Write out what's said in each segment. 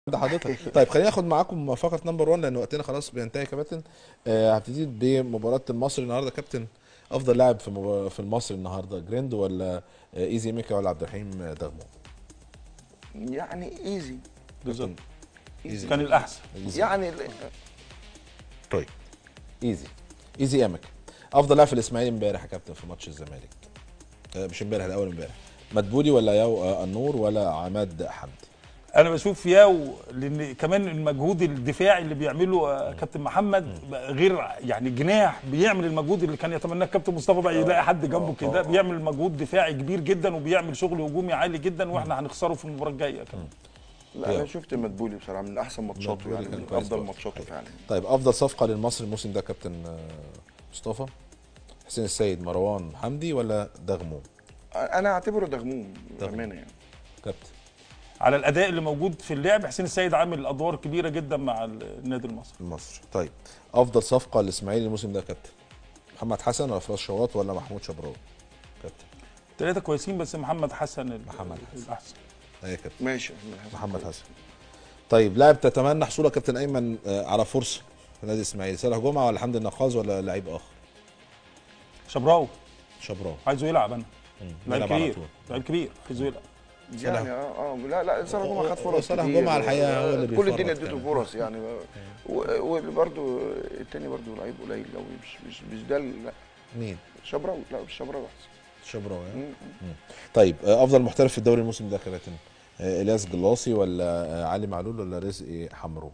ده حضرتك طيب خلينا ناخد معاكم فقره نمبر 1 لان وقتنا خلاص بينتهي يا كابتن آه هبتدي بمباراه المصري النهارده كابتن افضل لاعب في مبار... في المصري النهارده جريند ولا آه ايزي ميكا ولا عبد الرحيم دغمو يعني ايزي بالظبط ايزي كان الاحسن إيزي. يعني ال- طيب ايزي ايزي امك افضل لاعب في الاسماعيلي امبارح يا كابتن في ماتش الزمالك آه مش امبارح الاول امبارح مدبولي ولا ياو آه النور ولا عماد حمدي انا بشوف ياو لان كمان المجهود الدفاعي اللي بيعمله آه، كابتن محمد غير يعني جناح بيعمل المجهود اللي كان يتمناه كابتن مصطفى بقى يلاقي حد جنبه كده بيعمل مجهود دفاعي كبير جدا وبيعمل شغل هجومي عالي جدا واحنا هنخسره في المباراه الجايه كمان لا انا شفت مدبولي بصراحه من احسن ماتشاته مدبولي يعني كان من كويس افضل برضه. ماتشاته فعلا طيب افضل صفقه للمصري الموسم ده كابتن آه، مصطفى حسين السيد مروان حمدي ولا دغمو انا اعتبره دغموم بامانه يعني كابتن على الاداء اللي موجود في اللعب حسين السيد عامل ادوار كبيره جدا مع النادي المصري المصري طيب افضل صفقه للاسماعيلي الموسم ده يا كابتن محمد حسن ولا فراس شواط ولا محمود شبراوي كابتن ثلاثه كويسين بس محمد حسن ال- محمد حسن. الاحسن ايه يا كابتن ماشي محمد حسن طيب لاعب تتمنى حصوله يا كابتن ايمن آه، على فرصه في نادي الاسماعيلي صالح جمعه ولا حمدي النقاز ولا لعيب اخر شبراوي شبراوي عايزه يلعب انا لعيب يلعب على كبير طول. لعيب كبير عايزه يلعب يعني اه اه لا لا صالح جمعه خد فرص صالح كتير. جمعة الحقيقة هو اللي كل بيفرط الدنيا اديته كمان. فرص يعني وبرده التاني برده لعيب قليل قوي مش مش مش ده ال- لا مين شبراوي لا مش شبراوي احسن شبراوي آه. مم. طيب آه، افضل محترف في الدوري الموسم ده يا كابتن آه، الياس جلاصي ولا آه، علي معلول ولا رزق حمرو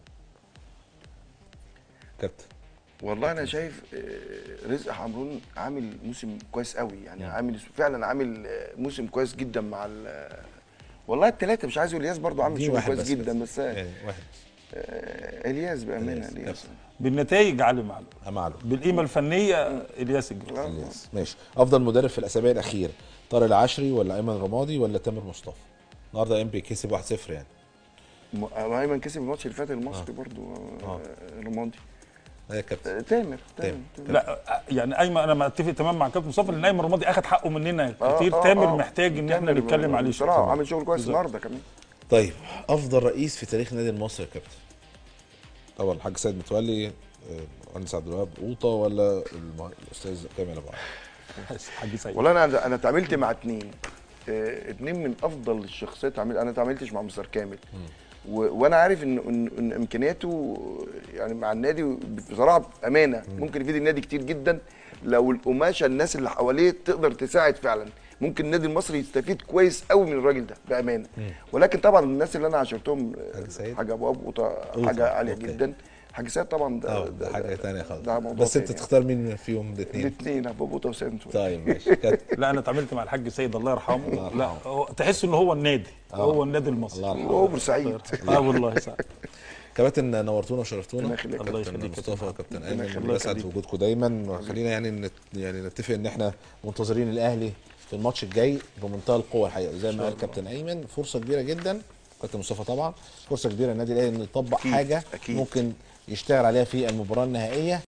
كابتن والله انا شايف آه، رزق حمرون عامل موسم كويس قوي يعني عامل فعلا عامل آه، موسم كويس جدا مع ال والله الثلاثه مش عايز اقول الياس برضو عامل دي شغل واحد كويس بس جدا بس آه، يعني واحد الياس بامانه إلياس، الياس بالنتائج علي معلول آه، معلول بالقيمه الفنيه الياس الجريس آه. الياس ماشي افضل مدرب في الاسابيع الاخيره طارق العشري ولا ايمن رمادي ولا تامر مصطفى النهارده ام بي كسب 1-0 يعني م- آه، ايمن كسب الماتش اللي فات المصري برضو آه، رمادي ايه يا كابتن آه، تامر تامر. تامر تامر. لا يعني ايمن انا متفق تمام مع كابتن مصطفى لان ايمن رمادي اخد حقه مننا آه، كتير آه، تامر آه. محتاج ان احنا تامر نتكلم عليه بصراحه شويه عامل شغل كويس بالظبط. النهارده كمان طيب افضل رئيس في تاريخ النادي المصري يا كابتن طبعا الحاج سيد متولي آه، مهندس عبد الوهاب قوطه ولا المه- الاستاذ كامل ابو علي حاج سيد والله انا انا اتعاملت مع اتنين آه، اتنين من افضل الشخصيات عمل انا اتعاملتش مع مستر كامل و... وانا عارف ان ان, إن امكانياته يعني مع النادي بصراحه امانه ممكن يفيد النادي كتير جدا لو القماشه الناس اللي حواليه تقدر تساعد فعلا ممكن النادي المصري يستفيد كويس قوي من الراجل ده بامانه ولكن طبعا الناس اللي انا عاشرتهم آه، حاج سيد؟ حاجه ابو ابو قوطة، حاجه عاليه أوكي. جدا حاج سيد طبعا ده, اه ده حاجه ثانيه خالص ده موضوع بس انت تاني. تختار مين فيهم الاثنين الاثنين ابو بوطه وسامسون طيب ماشي كابتن لا انا اتعاملت مع الحاج سيد الله يرحمه الله لا يرحمه. هو تحس ان هو النادي هو النادي المصري الله يرحمه وهو بورسعيد اه والله صح كابتن نورتونا وشرفتونا ربنا يخليك. الله كابتن يخليك يا مصطفى كابتن ربنا ايمن يخليك. بنسعد في وجودكم دايما خلينا يعني نت يعني نتفق ان احنا منتظرين الاهلي في الماتش الجاي بمنتهى القوه الحقيقه زي ما قال كابتن ايمن فرصه كبيره جدا كابتن مصطفى طبعا فرصه كبيره النادي الاهلي انه يطبق أكيد، حاجه أكيد. ممكن يشتغل عليها في المباراه النهائيه